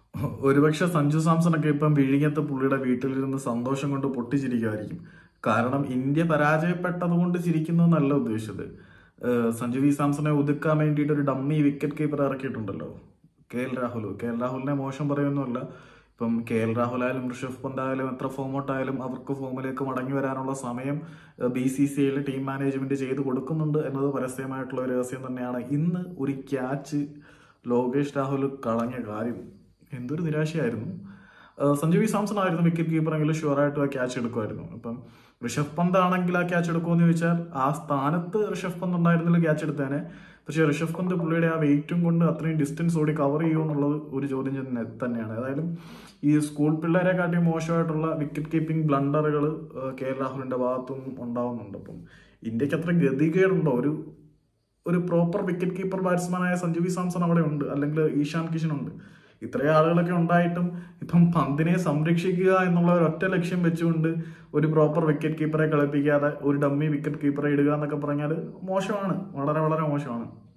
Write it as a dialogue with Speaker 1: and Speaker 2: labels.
Speaker 1: ഒരുപക്ഷെ സഞ്ജു സാംസൺ ഒക്കെ ഇപ്പം വിഴിഞ്ഞത്ത് പുള്ളിയുടെ വീട്ടിലിരുന്ന് സന്തോഷം കൊണ്ട് പൊട്ടിച്ചിരിക്കുമായിരിക്കും കാരണം ഇന്ത്യ പരാജയപ്പെട്ടത് കൊണ്ട് ചിരിക്കുന്നു എന്നല്ല ഉദ്ദേശിച്ചത് ഏഹ് സഞ്ജു വി സാംസണെ ഒതുക്കാൻ വേണ്ടിയിട്ട് ഒരു ഡമ്മി വിക്കറ്റ് കീപ്പർ ഇറക്കിയിട്ടുണ്ടല്ലോ K L Rahul K L രാഹുലിനെ മോശം പറയുന്നല്ല ഇപ്പം കെ എൽ രാഹുൽ ആയാലും ഋഷഭ് പന്ത് ആയാലും എത്ര ഫോമൗട്ട് ആയാലും അവർക്ക് ഫോമിലേക്ക് മടങ്ങി വരാനുള്ള സമയം ബി സി സി ഐയിൽ ടീം മാനേജ്മെന്റ് ചെയ്ത് കൊടുക്കുന്നുണ്ട് എന്നത് പരസ്യമായിട്ടുള്ള ഒരു രഹസ്യം തന്നെയാണ് ഇന്ന് ഒരു ക്യാച്ച് ലോകേഷ് രാഹുൽ കളഞ്ഞ കാര്യം എന്തൊരു നിരാശയായിരുന്നു ഏഹ് സഞ്ജു വി സാംസൺ ആയിരുന്നു വിക്കറ്റ് കീപ്പറെങ്കിലും ഷുവറായിട്ടും ആ ക്യാച്ച് എടുക്കുമായിരുന്നു അപ്പം ഋഷഭ് പന്ത് ആണെങ്കിൽ ആ ക്യാച്ച് എടുക്കുമെന്ന് ചോദിച്ചാൽ ആ സ്ഥാനത്ത് ഋഷഭ് പന്ത് ഉണ്ടായിരുന്നില്ല ക്യാച്ച് എടുത്തേനെ പക്ഷേ ഋഷഭ് പന്ത് പുള്ളിയുടെ ആ വെയിറ്റും കൊണ്ട് അത്രയും ഡിസ്റ്റൻസ് ഓടി കവർ ചെയ്യുമോ എന്നുള്ളത് ഒരു ചോദ്യം തന്നെ തന്നെയാണ് ഏതായാലും ഈ സ്കൂൾ പിള്ളേരെ കാട്ടി മോശമായിട്ടുള്ള വിക്കറ്റ് കീപ്പിംഗ് ബ്ലണ്ടറുകൾ കെ എൽ രാഹുലിന്റെ ഭാഗത്തുനിന്നും ഉണ്ടാവുന്നുണ്ട് അപ്പം ഇന്ത്യക്ക് അത്ര ഗതികേടുണ്ടോ ഒരു ഒരു പ്രോപ്പർ വിക്കറ്റ് കീപ്പർ ബാറ്റ്സ്മാനായ സഞ്ജു വി സാംസൺ അവിടെ ഉണ്ട് അല്ലെങ്കിൽ ഈശാൻ കിഷൻ ഉണ്ട് ഇത്രയും ആളുകളൊക്കെ ഉണ്ടായിട്ടും ഇപ്പം പന്തിനെ സംരക്ഷിക്കുക എന്നുള്ള ഒരു ഒറ്റ ലക്ഷ്യം വെച്ചുകൊണ്ട് ഒരു പ്രോപ്പർ വിക്കറ്റ് കീപ്പറെ കളിപ്പിക്കാതെ ഒരു ഡമ്മി വിക്കറ്റ് കീപ്പറെ ഇടുക എന്നൊക്കെ പറഞ്ഞാൽ മോശമാണ് വളരെ വളരെ മോശമാണ്